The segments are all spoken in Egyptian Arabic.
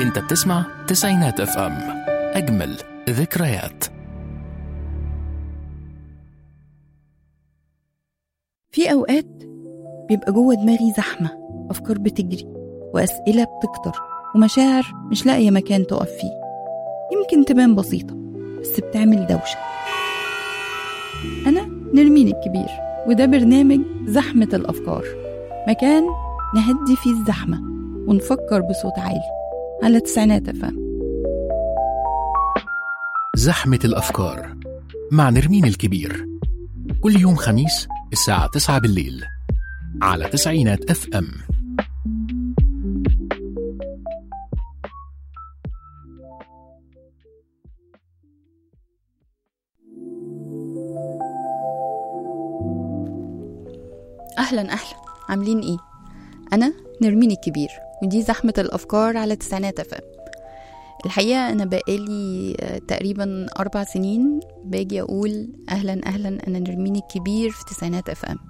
انت بتسمع تسعينات اف ام اجمل ذكريات في أوقات بيبقى جوه دماغي زحمة أفكار بتجري وأسئلة بتكتر ومشاعر مش لاقية مكان تقف فيه يمكن تبان بسيطة بس بتعمل دوشة أنا نرمين الكبير وده برنامج زحمة الأفكار مكان نهدي فيه الزحمة ونفكر بصوت عالي على تسعينات أفهم زحمة الأفكار مع نرمين الكبير كل يوم خميس الساعة 9 بالليل على تسعينات اف ام أهلا أهلا عاملين إيه؟ أنا نرمين الكبير ودي زحمة الأفكار على تسعينات أفهم الحقيقة أنا بقالي آه، تقريبا أربع سنين باجي أقول أهلا أهلا أنا نرمين الكبير في تسعينات أف أم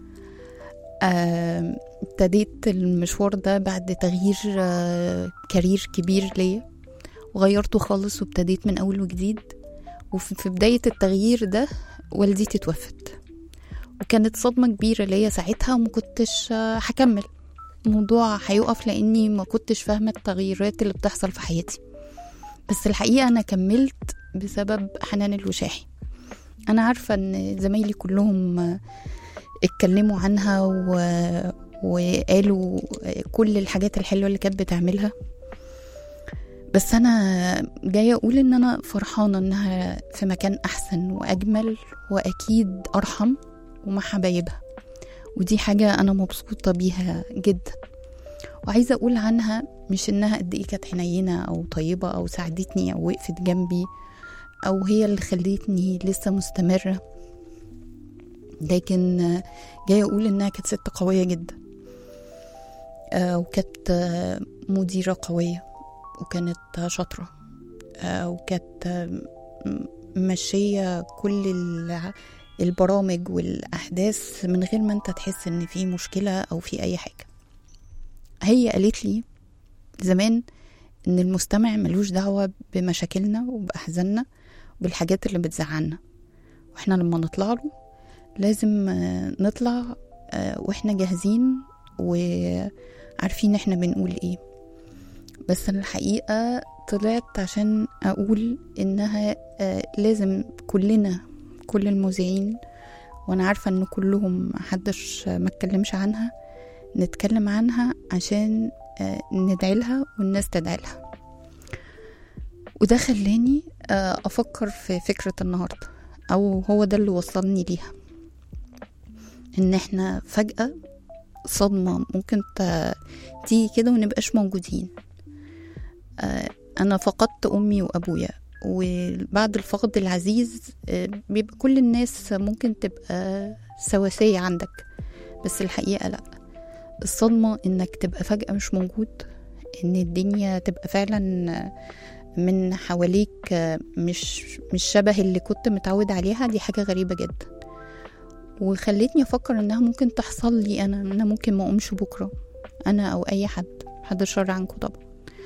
آه، ابتديت المشوار ده بعد تغيير آه، كارير كبير ليا وغيرته خالص وابتديت من أول وجديد وفي في بداية التغيير ده والدتي توفت وكانت صدمة كبيرة ليا ساعتها وما كنتش آه، هكمل الموضوع هيقف لاني ما كنتش فاهمه التغيرات اللي بتحصل في حياتي بس الحقيقه انا كملت بسبب حنان الوشاحي انا عارفه ان زمايلي كلهم آه، اتكلموا عنها و... وقالوا كل الحاجات الحلوه اللي كانت بتعملها بس انا جايه اقول ان انا فرحانه انها في مكان احسن واجمل واكيد ارحم ومع حبايبها ودي حاجة أنا مبسوطة بيها جدا وعايزة أقول عنها مش إنها قد إيه كانت حنينة أو طيبة أو ساعدتني أو وقفت جنبي أو هي اللي خلتني لسه مستمرة لكن آه، جاية أقول إنها كانت ست قوية جدا آه، وكانت آه، مديرة قوية وكانت آه، شاطرة آه، وكانت آه، م- ماشية كل ال- البرامج والأحداث من غير ما أنت تحس إن في مشكلة أو في أي حاجة هي قالت لي زمان إن المستمع ملوش دعوة بمشاكلنا وبأحزاننا وبالحاجات اللي بتزعلنا وإحنا لما نطلع له لازم آه، نطلع آه، وإحنا جاهزين وعارفين إحنا بنقول إيه بس أنا الحقيقة طلعت عشان أقول إنها آه، لازم كلنا كل المذيعين وانا عارفه ان كلهم محدش ما اتكلمش عنها نتكلم عنها عشان آه، ندعي لها والناس تدعي لها وده خلاني آه، افكر في فكره النهارده او هو ده اللي وصلني ليها ان احنا فجاه صدمه ممكن ت- تيجي كده ونبقاش موجودين آه، انا فقدت امي وابويا وبعد الفقد العزيز آه، بيبقى كل الناس ممكن تبقى سواسية عندك بس الحقيقة لأ الصدمة إنك تبقى فجأة مش موجود إن الدنيا تبقى فعلا من حواليك آه، مش مش شبه اللي كنت متعود عليها دي حاجة غريبة جدا وخلتني أفكر إنها ممكن تحصل لي أنا إن أنا ممكن ما أقومش بكرة أنا أو أي حد حد شر عنكم طبعا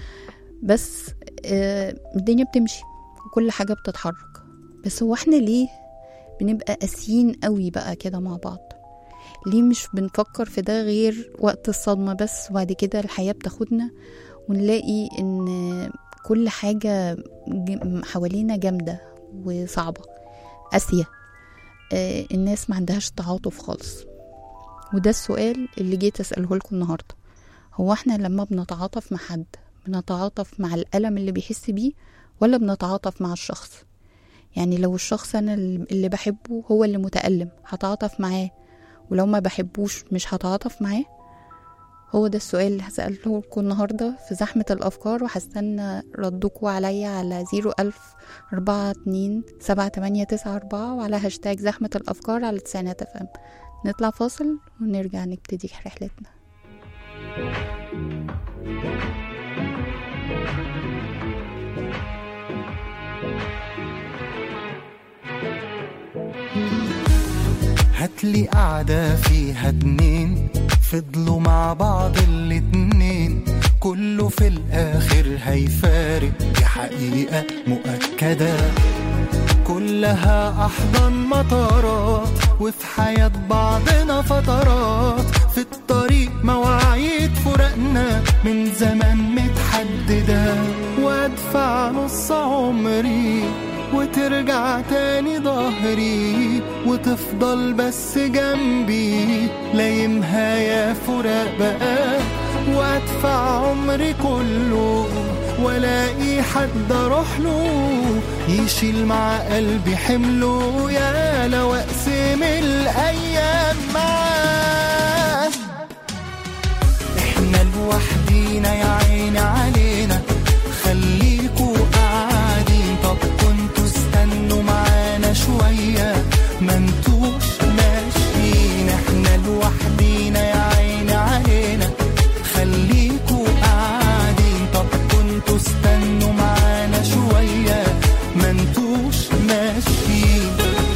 بس آه، الدنيا بتمشي وكل حاجة بتتحرك بس هو احنا ليه بنبقى قاسيين قوي بقى كده مع بعض ليه مش بنفكر في ده غير وقت الصدمة بس وبعد كده الحياة بتاخدنا ونلاقي ان كل حاجة ج- حوالينا جامدة وصعبة قاسية آه، الناس ما عندهاش تعاطف خالص وده السؤال اللي جيت أسأله لكم النهاردة هو احنا لما بنتعاطف مع حد بنتعاطف مع الألم اللي بيحس بيه ولا بنتعاطف مع الشخص يعني لو الشخص انا اللي بحبه هو اللي متألم هتعاطف معاه ولو ما بحبوش مش هتعاطف معاه هو ده السؤال اللي هسأله لكم النهاردة في زحمة الأفكار وهستنى ردكم عليا على زيرو ألف أربعة اتنين سبعة تمانية تسعة أربعة وعلى هاشتاج زحمة الأفكار على تسعينات أفهم نطلع فاصل ونرجع نبتدي رحلتنا هاتلي قعدة فيها اتنين فضلوا مع بعض الاتنين كله في الآخر هيفارق دي حقيقة مؤكدة كلها أحضان مطارات وفي حياة بعضنا فترات في الطريق مواعيد فرقنا من زمان متحددة وأدفع نص عمري وترجع تاني ظهري وتفضل بس جنبي لايمها يا فراق بقى وادفع عمري كله والاقي حد اروح له يشيل مع قلبي حمله يا لو اقسم الايام معاه احنا لوحدينا يا عيني علينا خليكوا قاعدين طب كنتوا استنوا معانا شوية ما انتوش ماشيين احنا لوحدينا يا عيني علينا خليكوا قاعدين طب كنتوا استنوا معانا شوية ما انتوش ماشيين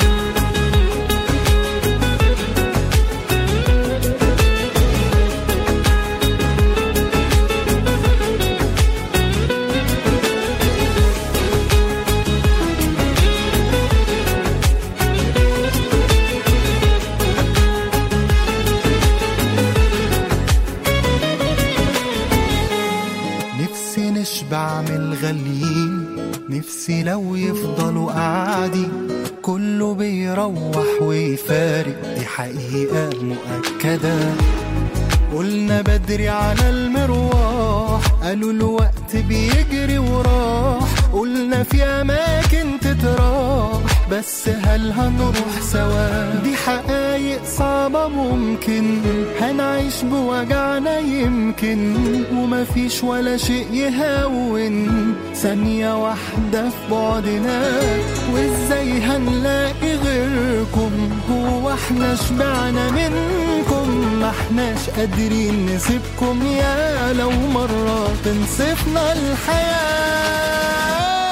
نفسي نشبع من الغاليين نفسي لو يفضلوا قاعدين كله بيروح ويفارق دي حقيقة مؤكدة قلنا بدري على المروح قالوا الوقت بيجري وراح قلنا في أماكن تتراح بس هل هنروح سوا دي حقايق صعبة ممكن هنعيش بوجعنا يمكن ومفيش ولا شيء يهون ثانية واحدة في بعدنا وازاي هنلاقي غيركم هو احنا شبعنا منكم ما احناش قادرين نسيبكم يا لو مرة تنصفنا الحياة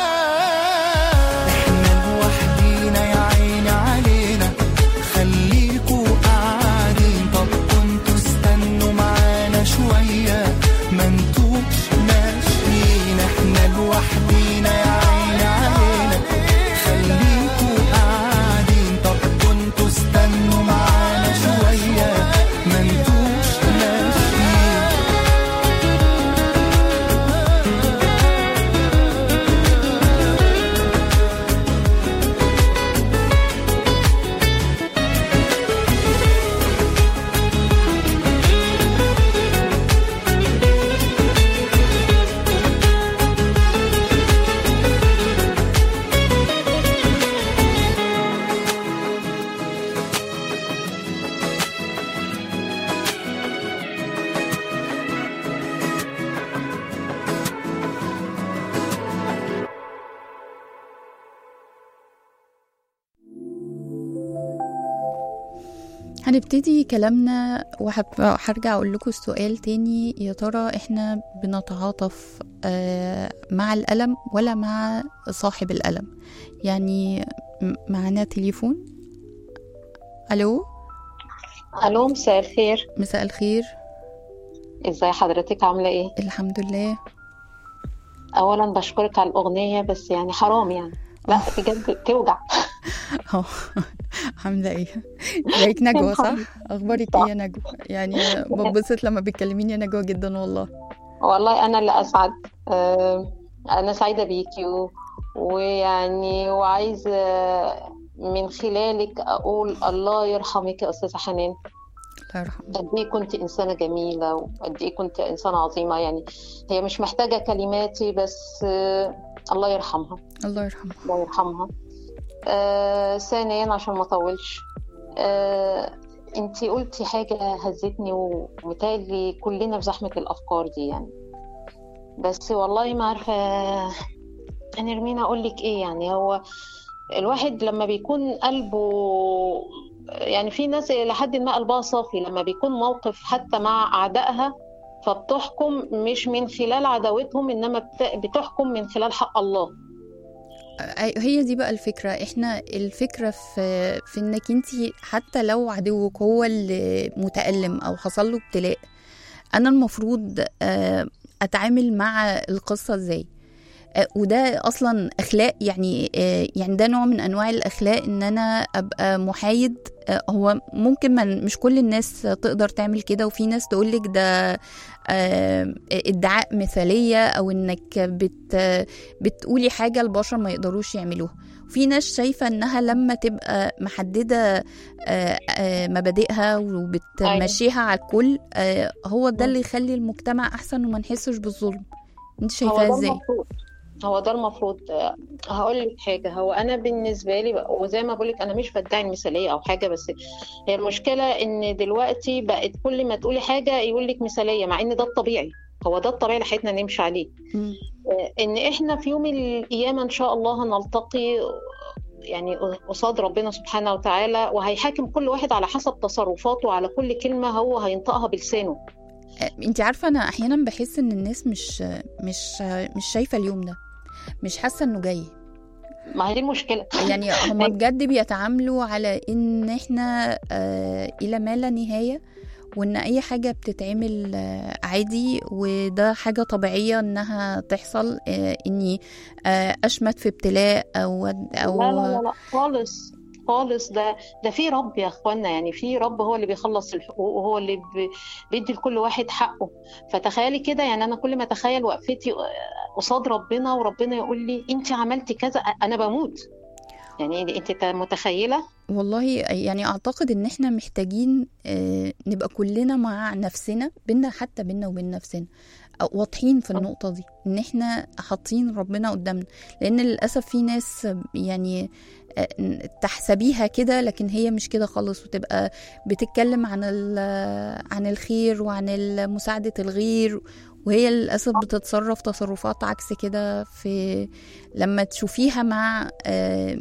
احنا لوحدينا يا عيني علينا خليكوا قاعدين طب كنتوا استنوا معانا شوية ما انتوش ماشيين احنا لوحدينا يا عيني علينا خليكوا قاعدين طب كنتوا استنوا معانا شوية ما انتوش ماشيين هنبتدي كلامنا وهرجع اقول لكم السؤال تاني يا ترى احنا بنتعاطف آه، مع الألم ولا مع صاحب الألم يعني م- معانا تليفون الو الو مساء الخير مساء الخير ازاي حضرتك عامله ايه الحمد لله اولا بشكرك على الاغنيه بس يعني حرام يعني لا بجد توجع اهو عامله ايه ازيك نجوى صح اخبارك ايه يا نجوى يعني ببسط لما بتكلميني يا نجوى جدا والله والله انا اللي اسعد آه، انا سعيده بيكي و- ويعني وعايزه من خلالك اقول الله يرحمك يا استاذه حنان الله يرحمه قد ايه كنت انسانه جميله وقد ايه كنت انسانه عظيمه يعني هي مش محتاجه كلماتي بس آه، الله يرحمها الله يرحمه الله يرحمها آه ثانيا عشان ما اطولش آه انتي قلتي حاجة هزتني ومتهيألي كلنا في زحمة الأفكار دي يعني بس والله ما عارفة أنا رمينا أقول لك إيه يعني هو الواحد لما بيكون قلبه يعني في ناس لحد ما قلبها صافي لما بيكون موقف حتى مع أعدائها فبتحكم مش من خلال عداوتهم إنما بت- بتحكم من خلال حق الله أي- هي دي بقى الفكرة احنا الفكرة في في انك انت حتى لو عدوك هو اللي متألم او حصل له ابتلاء انا المفروض آه، اتعامل مع القصه ازاي آه، وده اصلا اخلاق يعني آه، يعني ده نوع من انواع الاخلاق ان انا ابقى محايد آه، هو ممكن من مش كل الناس تقدر تعمل كده وفي ناس تقولك ده آه، ادعاء مثاليه او انك بت بتقولي حاجه البشر ما يقدروش يعملوها وفي ناس شايفه انها لما تبقى محدده آه، آه، مبادئها وبتمشيها على الكل آه، هو ده اللي يخلي المجتمع احسن وما نحسش بالظلم انت هو شايفاها ده ازاي المفروض هو ده المفروض آه، هقول لك حاجه هو انا بالنسبه لي بقى- وزي ما بقول لك انا مش بدعي المثاليه او حاجه بس هي المشكله ان دلوقتي بقت كل ما تقولي حاجه يقول لك مثاليه مع ان ده الطبيعي هو ده الطبيعي اللي حياتنا نمشي عليه مم. آه، ان احنا في يوم القيامه ان شاء الله هنلتقي يعني قصاد ربنا سبحانه وتعالى وهيحاكم كل واحد على حسب تصرفاته على كل كلمه هو هينطقها بلسانه انت عارفه انا احيانا بحس ان الناس مش مش مش شايفه اليوم ده مش حاسه انه جاي ما هي دي المشكله يعني هم بجد بيتعاملوا على ان احنا آه الى ما لا نهايه وان اي حاجه بتتعمل آه عادي وده حاجه طبيعيه انها تحصل آه اني آه اشمت في ابتلاء او او لا لا لا لا خالص خالص ده ده في رب يا اخوانا يعني في رب هو اللي بيخلص الحقوق وهو اللي بي- بيدي لكل واحد حقه فتخيلي كده يعني انا كل ما اتخيل وقفتي قصاد ربنا وربنا يقول لي انت عملتي كذا انا بموت يعني انت متخيله والله يعني اعتقد ان احنا محتاجين آه، نبقى كلنا مع نفسنا بينا حتى بينا وبين نفسنا أو واضحين في النقطة دي ان احنا حاطين ربنا قدامنا لان للأسف في ناس يعني آه، تحسبيها كده لكن هي مش كده خالص وتبقى بتتكلم عن ال- عن الخير وعن مساعدة الغير وهي للأسف بتتصرف تصرفات عكس كده في لما تشوفيها مع آه،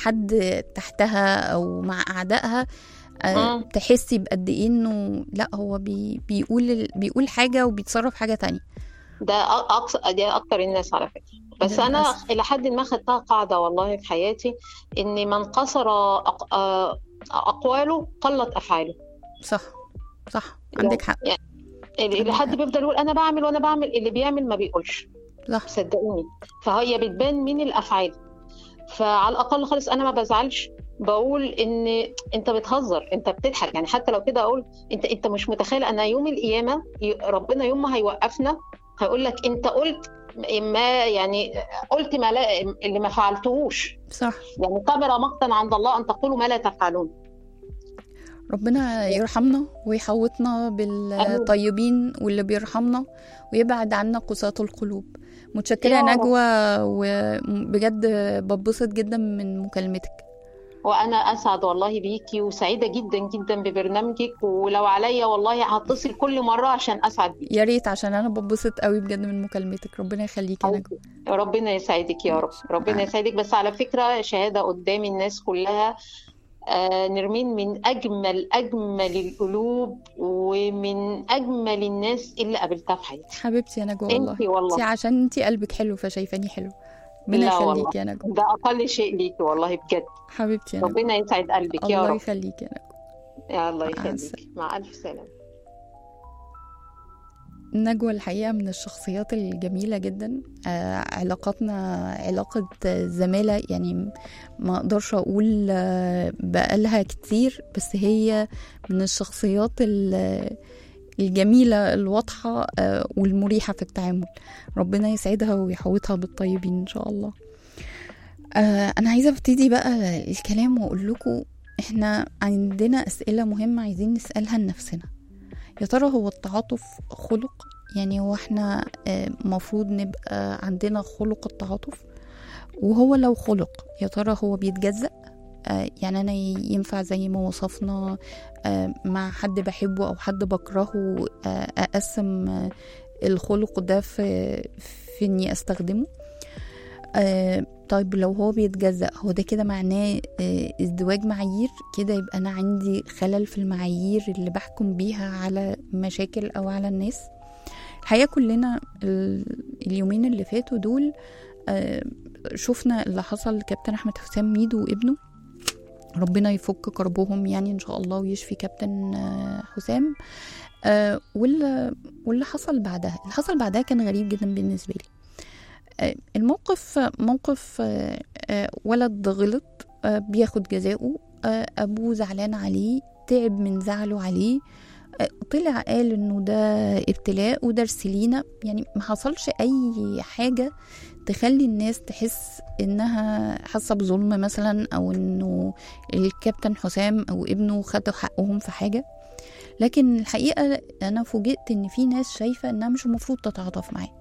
حد تحتها او مع اعدائها آه، مم. تحسي بقد ايه انه لا هو بي بيقول بيقول حاجه وبيتصرف حاجه تانية ده أ- أقصى دي اكتر الناس على فكره بس انا للأسف. الى حد ما خدتها قاعده والله في حياتي ان من قصر أق- آه، اقواله قلت افعاله صح صح عندك حق اللي عندك حد حق. بيفضل يقول انا بعمل وانا بعمل اللي بيعمل ما بيقولش صح صدقوني فهي بتبان من الافعال فعلى الاقل خالص انا ما بزعلش بقول ان انت بتهزر انت بتضحك يعني حتى لو كده اقول انت انت مش متخيل انا يوم القيامه ي- ربنا يوم ما هيوقفنا هيقول لك انت قلت ما يعني قلت ما لا اللي ما فعلتهوش صح يعني كبر مقتا عند الله ان تقولوا ما لا تفعلون ربنا يرحمنا ويحوطنا بالطيبين واللي بيرحمنا ويبعد عنا قساة القلوب متشكرة يا يا رب. نجوى وبجد ببسط جدا من مكالمتك وانا اسعد والله بيكي وسعيده جدا جدا ببرنامجك ولو عليا والله هتصل كل مره عشان اسعد بيكي يا ريت عشان انا ببسط قوي بجد من مكالمتك ربنا يخليك يا نجوى ربنا يسعدك يا رب ربنا يسعدك بس على فكرة شهادة قدام الناس كلها آه نرمين من أجمل أجمل القلوب ومن أجمل الناس اللي قابلتها في حياتي حبيبتي يا نجوى والله انتي والله. انتي عشان انتي قلبك حلو فشايفاني حلو ربنا لا والله. يخليك يا نجوى ده أقل شيء ليكي والله بجد حبيبتي يا نجوى ربنا يسعد قلبك يا الله رب يخليك يا نجوى يا الله مع يخليك السلامة. مع ألف سلامة نجوى الحقيقة من الشخصيات الجميلة جدا آه علاقاتنا علاقة زمالة يعني ما أقدرش أقول آه بقالها كتير بس هي من الشخصيات ال- الجميلة الواضحة آه والمريحة في التعامل ربنا يسعدها ويحوطها بالطيبين إن شاء الله آه أنا عايزة أبتدي بقى الكلام وأقول لكم إحنا عندنا أسئلة مهمة عايزين نسألها لنفسنا يا ترى هو التعاطف خلق يعني هو احنا آه، مفروض نبقى عندنا خلق التعاطف وهو لو خلق يا ترى هو بيتجزأ آه، يعني انا ي- ينفع زي ما وصفنا آه، مع حد بحبه او حد بكرهه آه، اقسم آه، الخلق ده في في اني استخدمه آه، طيب لو هو بيتجزأ هو ده كده معناه آه، ازدواج معايير كده يبقى انا عندي خلل في المعايير اللي بحكم بيها على مشاكل او على الناس الحقيقه كلنا ال- اليومين اللي فاتوا دول آه، شفنا اللي حصل لكابتن احمد حسام ميدو وابنه ربنا يفك كربهم يعني ان شاء الله ويشفي كابتن آه، حسام آه واللي واللي حصل بعدها اللي حصل بعدها كان غريب جدا بالنسبه لي آه الموقف موقف آه آه ولد غلط آه بياخد جزاؤه آه ابوه زعلان عليه تعب من زعله عليه آه طلع قال انه ده ابتلاء ودرس لينا يعني ما حصلش اي حاجه تخلي الناس تحس انها حاسه بظلم مثلا او انه الكابتن حسام او ابنه خدوا حقهم في حاجه لكن الحقيقه انا فوجئت ان في ناس شايفه انها مش المفروض تتعاطف معاه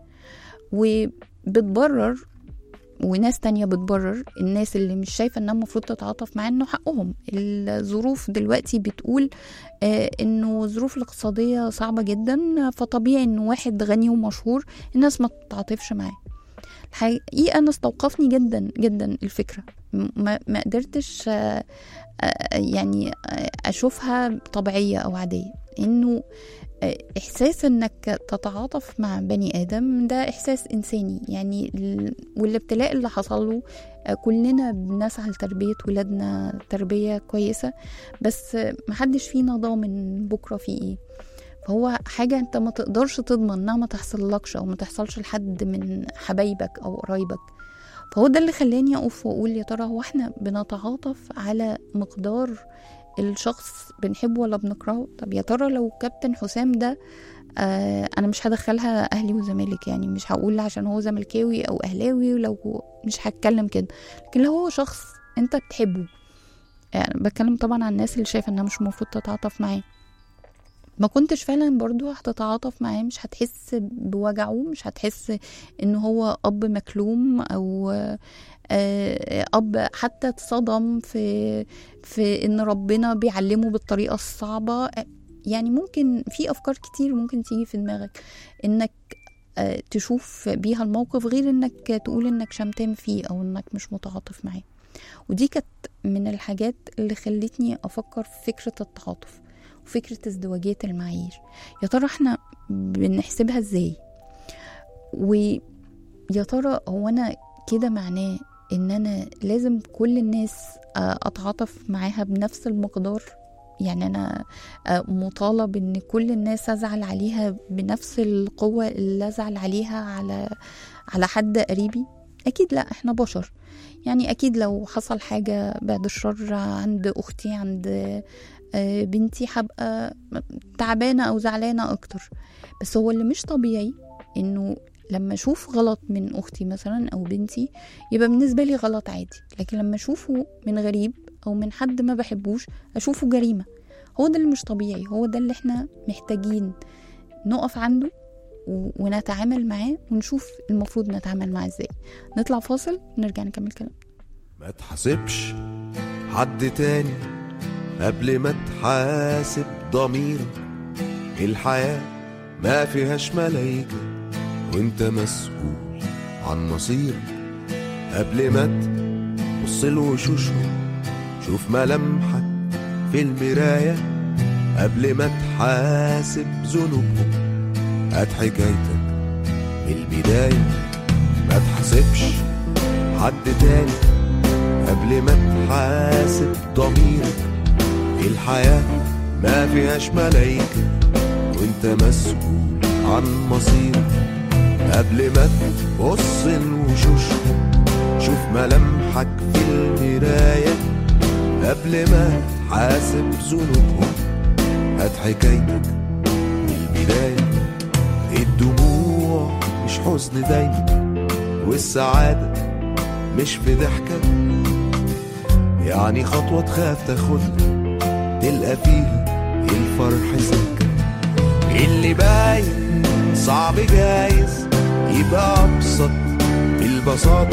وبتبرر وناس تانية بتبرر الناس اللي مش شايفة انها المفروض تتعاطف معاه انه حقهم الظروف دلوقتي بتقول آه انه الظروف الاقتصادية صعبة جدا فطبيعي انه واحد غني ومشهور الناس ما تتعاطفش معاه الحقيقة أنا استوقفني جدا جدا الفكرة ما, ما قدرتش آه آه يعني آه أشوفها طبيعية أو عادية إنه إحساس إنك تتعاطف مع بني آدم ده إحساس إنساني يعني والابتلاء اللي حصل له كلنا بنسعى لتربية ولادنا تربية كويسة بس محدش فينا ضامن بكرة في إيه فهو حاجة انت ما تقدرش تضمن انها ما تحصلكش او ما تحصلش لحد من حبايبك او قرايبك فهو ده اللي خلاني اقف واقول يا ترى هو احنا بنتعاطف على مقدار الشخص بنحبه ولا بنكرهه طب يا ترى لو كابتن حسام ده آه انا مش هدخلها اهلي وزمالك يعني مش هقول عشان هو زملكاوي او اهلاوي ولو مش هتكلم كده لكن لو هو شخص انت بتحبه يعني بتكلم طبعا عن الناس اللي شايفه انها مش المفروض تتعاطف معاه ما كنتش فعلا برضو هتتعاطف معاه مش هتحس بوجعه مش هتحس ان هو اب مكلوم او اب حتى اتصدم في في ان ربنا بيعلمه بالطريقه الصعبه يعني ممكن في افكار كتير ممكن تيجي في دماغك انك تشوف بيها الموقف غير انك تقول انك شمتان فيه او انك مش متعاطف معاه ودي كانت من الحاجات اللي خلتني افكر في فكره التعاطف وفكرة ازدواجية المعايير يا ترى احنا بنحسبها ازاي ويا ترى هو انا كده معناه ان انا لازم كل الناس اتعاطف معاها بنفس المقدار يعني انا مطالب ان كل الناس ازعل عليها بنفس القوة اللي ازعل عليها على على حد قريبي اكيد لا احنا بشر يعني اكيد لو حصل حاجة بعد الشر عند اختي عند بنتي هبقى تعبانة أو زعلانة أكتر بس هو اللي مش طبيعي إنه لما أشوف غلط من أختي مثلا أو بنتي يبقى بالنسبة لي غلط عادي لكن لما أشوفه من غريب أو من حد ما بحبوش أشوفه جريمة هو ده اللي مش طبيعي هو ده اللي احنا محتاجين نقف عنده ونتعامل معاه ونشوف المفروض نتعامل معاه ازاي نطلع فاصل ونرجع نكمل كلام ما تحاسبش حد تاني قبل ما تحاسب ضميرك الحياة ما فيهاش ملايكة وانت مسؤول عن مصيرك قبل ما تبص لوشوشهم شوف ملامحك في المراية قبل ما تحاسب ذنوبهم هات حكايتك من البداية ما تحاسبش حد تاني قبل ما تحاسب ضميرك الحياة ما فيهاش ملايكة وانت مسؤول عن مصيرك قبل ما تبص لوشوشهم شوف ملامحك في المراية قبل ما تحاسب ذنوبهم هات حكايتك من البداية الدموع مش حزن دايما والسعادة مش في ضحكة يعني خطوة تخاف تاخدها تلقى فيها الفرح سكة اللي باين صعب جايز يبقى أبسط بالبساطة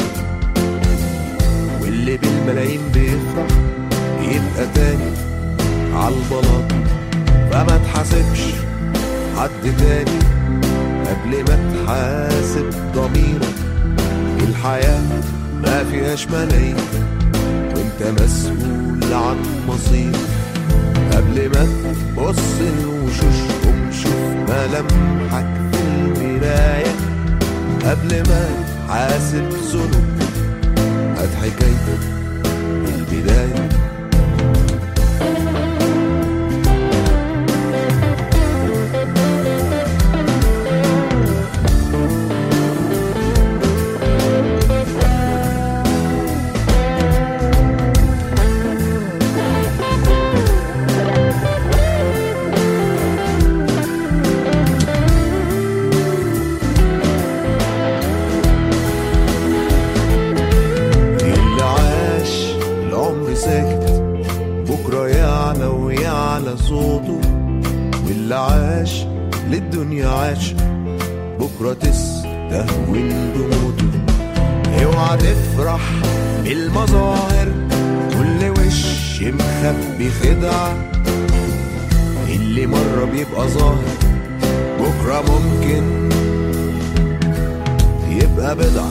واللي بالملايين بيفرح يبقى تاني عالبلاط فما تحاسبش حد تاني قبل ما تحاسب ضميرك الحياة ما فيهاش ملايكة وانت مسؤول عن مصيرك قبل ما تبص لوشوشهم شوف ملامحك في المراية قبل ما تحاسب ذنوبك هات حكايتك من البداية الدنيا عاش بكرة تستهون بموته اوعى تفرح بالمظاهر كل وش مخبي خدعة اللي مرة بيبقى ظاهر بكرة ممكن يبقى بدعة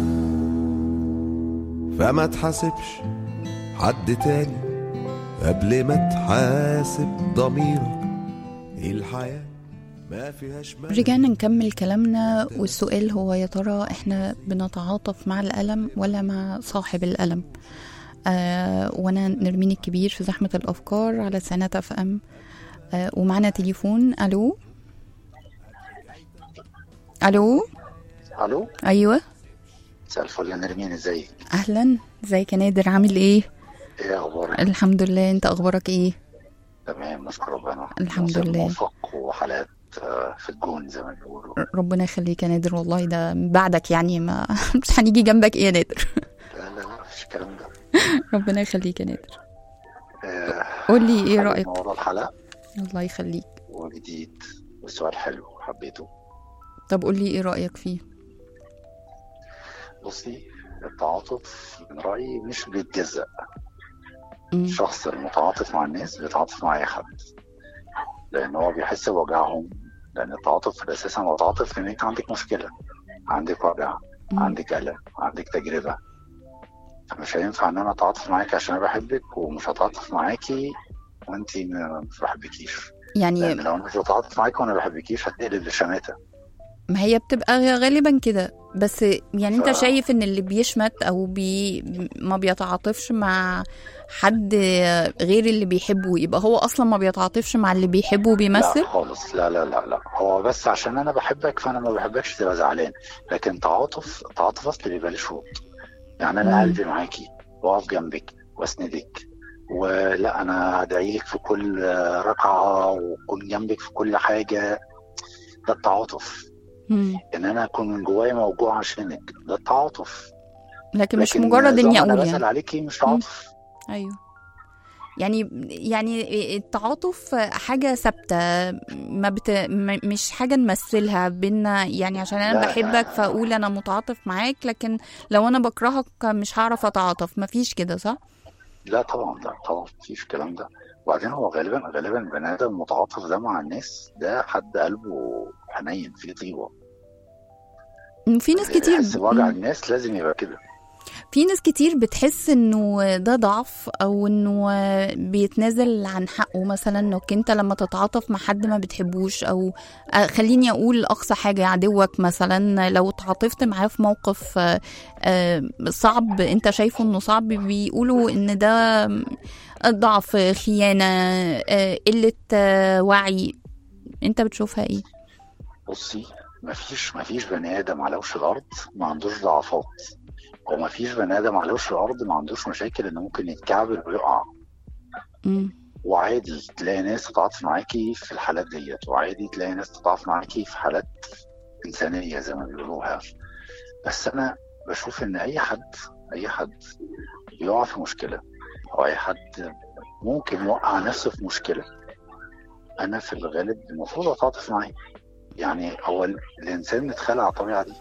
فما تحاسبش حد تاني قبل ما تحاسب ضميرك الحياة ما فيهاش مال رجعنا نكمل كلامنا والسؤال هو يا ترى احنا بنتعاطف مع الألم ولا مع صاحب الألم آه وانا نرمين الكبير في زحمة الأفكار على سنة اف ام آه ومعنا تليفون الو الو الو ايوه مساء الفل يا نرمين ازيك اهلا ازيك يا نادر عامل ايه ايه اخبارك الحمد لله انت اخبارك ايه تمام نشكر ربنا الحمد موسم لله. موفق وحلقات آه، في الجون زي ما بيقولوا ربنا يخليك يا نادر والله ده من بعدك يعني ما مش هنيجي جنبك ايه يا نادر لا لا لا مفيش الكلام ده ربنا يخليك يا نادر آه، قول لي ايه حابب رأيك موضوع الحلقه الله يخليك وجديد والسؤال حلو حبيته طب قول لي ايه رأيك فيه بصي التعاطف من رايي مش بيتجزأ مم. الشخص المتعاطف مع الناس بيتعاطف مع اي حد لان هو بيحس بوجعهم لان التعاطف في الاساس انا بتعاطف لان انت عندك مشكله عندك وجع مم. عندك قلق عندك تجربه فمش هينفع ان انا اتعاطف معاكي عشان انا بحبك ومش هتعاطف معاكي وانت مش بحبكيش يعني لان لو انا مش بتعاطف معاكي وانا بحبكيش هتقلب لشماته ما هي بتبقى غالبا كده بس يعني انت ف- شايف ان اللي بيشمت او بي ما بيتعاطفش مع حد غير اللي بيحبه يبقى هو اصلا ما بيتعاطفش مع اللي بيحبه وبيمثل لا خالص لا لا لا لا هو بس عشان انا بحبك فانا ما بحبكش تبقى زعلان لكن تعاطف تعاطف اصل بيبقى ليه شروط يعني انا مم. قلبي معاكي واقف جنبك واسندك ولا انا هدعي لك في كل ركعه واكون جنبك في كل حاجه ده التعاطف مم. ان انا اكون من جوايا موجوع عشانك ده التعاطف لكن مش لكن مجرد زي اني ما انا اقول بسال يعني عليكي مش تعاطف ايوه يعني يعني التعاطف حاجة ثابتة ما بت... م- مش حاجة نمثلها بينا يعني عشان أنا لا، لا، بحبك لا. فأقول أنا متعاطف معاك لكن لو أنا بكرهك مش هعرف أتعاطف مفيش كده صح؟ لا طبعا لا طبعا مفيش الكلام ده وبعدين هو غالبا غالبا البني ادم متعاطف ده مع الناس ده حد قلبه حنين فيه طيبه في ناس كتير يحس بوجع مم. الناس لازم يبقى كده في ناس كتير بتحس انه ده ضعف او انه بيتنازل عن حقه مثلا انك انت لما تتعاطف مع حد ما بتحبوش او آه، خليني اقول اقصى حاجه عدوك مثلا لو تعاطفت معاه في موقف آه، آه، صعب انت شايفه انه صعب بيقولوا ان ده ضعف خيانه آه، قله آه، وعي انت بتشوفها ايه بصي مفيش مفيش بني ادم على وش الارض ما عندوش ضعفات ومفيش بني ادم على وش الارض ما عندوش مشاكل انه ممكن يتكعبل ويقع مم. وعادي تلاقي ناس تتعاطف معاكي في الحالات ديت وعادي تلاقي ناس تتعاطف معاكي في حالات إنسانية زي ما بيقولوها بس أنا بشوف إن أي حد أي حد يقع في مشكلة أو أي حد ممكن يوقع نفسه في مشكلة أنا في الغالب المفروض أتعاطف معاه يعني هو ال- الإنسان متخلق على الطبيعة دي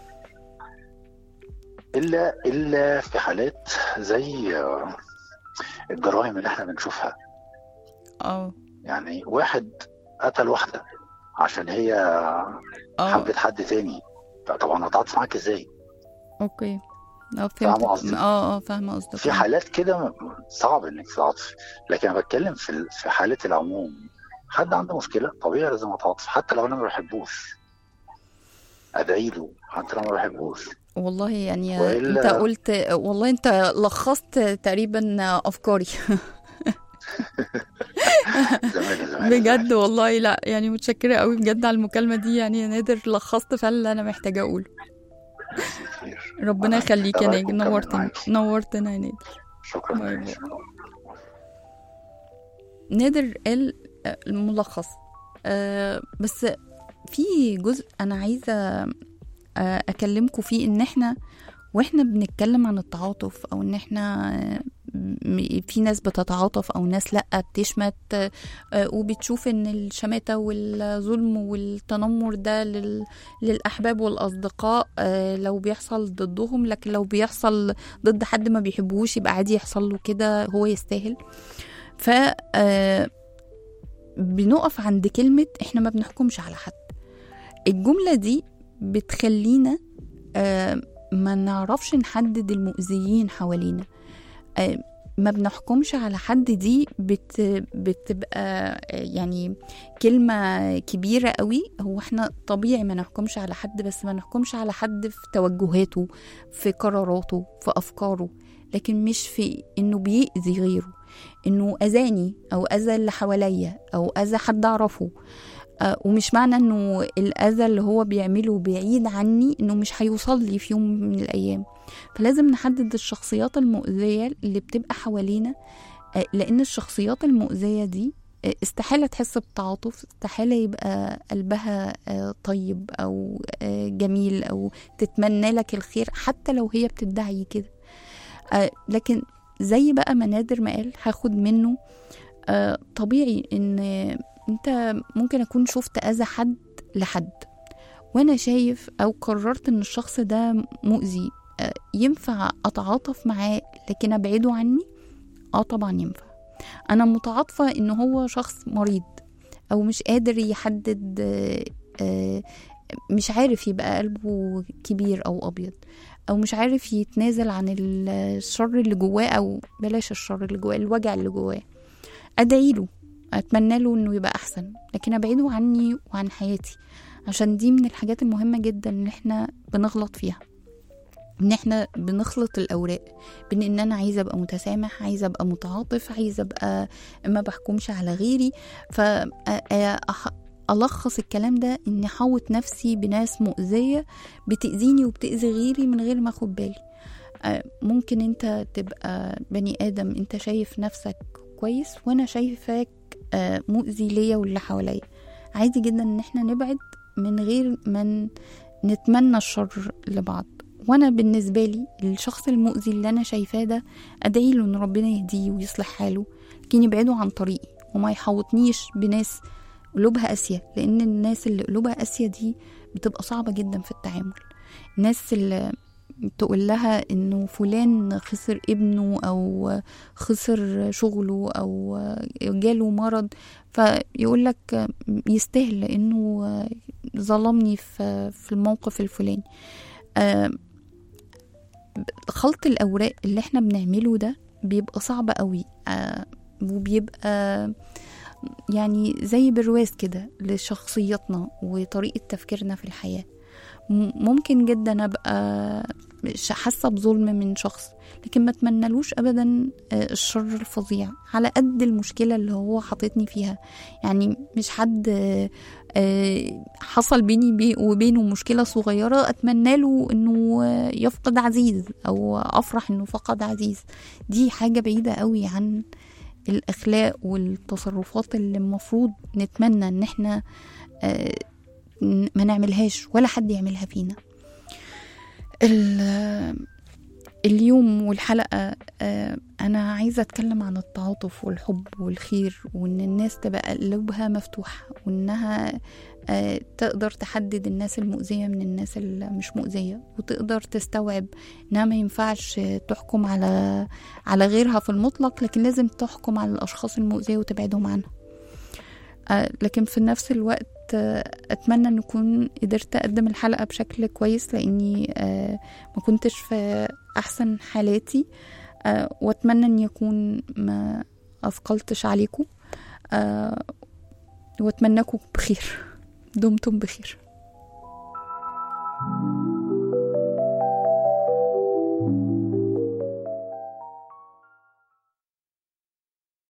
إلا إلا في حالات زي آه، الجرائم اللي إحنا بنشوفها اه يعني واحد قتل واحدة عشان هي اه حبت حد تاني طبعا هتعاطف معاك ازاي؟ اوكي اه فاهمة فهمت قصدي؟ اه اه فاهمه قصدك في حالات كده م- صعب انك تتعاطف لكن انا بتكلم في ال- في حالة العموم حد عنده مشكلة طبيعي لازم اتعاطف حتى لو انا ما بحبوش ادعي له حتى لو ما بحبوش والله يعني وإلا- انت قلت والله انت لخصت تقريبا افكاري زمان زمان بجد والله لا يعني متشكره قوي بجد على المكالمه دي يعني يا نادر لخصت فعلا اللي انا محتاجه اقوله ربنا أنا يخليك يا تابعك ناجي ومكمل نورتني معاكي. نورتنا يا نادر شكرا باي لك. باي. نادر قال آه، الملخص آه، بس في جزء انا عايزه آه، اكلمكم فيه ان احنا واحنا بنتكلم عن التعاطف او ان احنا آه، م- في ناس بتتعاطف او ناس لا بتشمت آه، وبتشوف ان الشماتة والظلم والتنمر ده لل- للاحباب والاصدقاء آه، لو بيحصل ضدهم لكن لو بيحصل ضد حد ما بيحبوش يبقى عادي يحصل له كده هو يستاهل ف آه، بنقف عند كلمة احنا ما بنحكمش على حد الجملة دي بتخلينا آه، ما نعرفش نحدد المؤذيين حوالينا آه، ما بنحكمش على حد دي بت بتبقى آه، يعني كلمة كبيرة قوي هو احنا طبيعي ما نحكمش على حد بس ما نحكمش على حد في توجهاته في قراراته في أفكاره لكن مش في انه بيأذي غيره انه اذاني او اذى اللي حواليا او اذى حد اعرفه آه، ومش معنى انه الاذى اللي هو بيعمله بعيد عني انه مش هيوصل لي في يوم من الايام فلازم نحدد الشخصيات المؤذيه اللي بتبقى حوالينا آه، لان الشخصيات المؤذيه دي آه، استحالة تحس بتعاطف استحالة يبقى قلبها آه، طيب أو آه، جميل أو تتمنى لك الخير حتى لو هي بتدعي كده آه، لكن زي بقى ما نادر ما قال هاخد منه آه، طبيعي ان انت ممكن اكون شفت اذى حد لحد وانا شايف او قررت ان الشخص ده مؤذي آه، ينفع اتعاطف معاه لكن ابعده عني اه طبعا ينفع انا متعاطفه ان هو شخص مريض او مش قادر يحدد آه، آه، مش عارف يبقى قلبه كبير او ابيض او مش عارف يتنازل عن ال- الشر اللي جواه او بلاش الشر اللي جواه الوجع اللي جواه ادعي له اتمنى له انه يبقى احسن لكن ابعده عني وعن حياتي عشان دي من الحاجات المهمة جدا ان احنا بنغلط فيها ان احنا بنخلط الاوراق بين ان انا عايزه ابقى متسامح عايزه ابقى متعاطف عايزه ابقى ما بحكمش على غيري ف أ- الخص الكلام ده اني احوط نفسي بناس مؤذيه بتاذيني وبتاذي غيري من غير ما اخد بالي آه، ممكن انت تبقى بني ادم انت شايف نفسك كويس وانا شايفاك آه، مؤذي ليا واللي حواليا عادي جدا ان احنا نبعد من غير ما ن- نتمنى الشر لبعض وانا بالنسبه لي الشخص المؤذي اللي انا شايفاه ده ادعي له ان ربنا يهديه ويصلح حاله لكن يبعده عن طريقي وما يحوطنيش بناس قلوبها قاسيه لان الناس اللي قلوبها قاسيه دي بتبقى صعبه جدا في التعامل الناس اللي تقول لها انه فلان خسر ابنه او خسر شغله او جاله مرض فيقول لك يستاهل لانه ظلمني في في الموقف الفلاني آه، خلط الاوراق اللي احنا بنعمله ده بيبقى صعب قوي آه، وبيبقى يعني زي برواز كده لشخصيتنا وطريقة تفكيرنا في الحياة م- ممكن جدا ابقى ش- حاسه بظلم من شخص لكن ما اتمنالوش ابدا آه، الشر الفظيع على قد المشكله اللي هو حاططني فيها يعني مش حد آه، آه، حصل بيني بي- وبينه مشكله صغيره اتمنى له انه آه، يفقد عزيز او افرح انه فقد عزيز دي حاجه بعيده قوي عن الاخلاق والتصرفات اللي المفروض نتمنى ان احنا آه، ن- ما نعملهاش ولا حد يعملها فينا ال- اليوم والحلقة آه، أنا عايزة أتكلم عن التعاطف والحب والخير وإن الناس تبقى قلوبها مفتوحة وإنها آه، تقدر تحدد الناس المؤذية من الناس اللي مش مؤذية وتقدر تستوعب إنها ما ينفعش تحكم على على غيرها في المطلق لكن لازم تحكم على الأشخاص المؤذية وتبعدهم عنها آه، لكن في نفس الوقت آه، اتمنى ان اكون قدرت اقدم الحلقه بشكل كويس لاني آه، ما كنتش في احسن حالاتي آه، واتمنى ان يكون ما اثقلتش عليكم آه، واتمناكم بخير دمتم بخير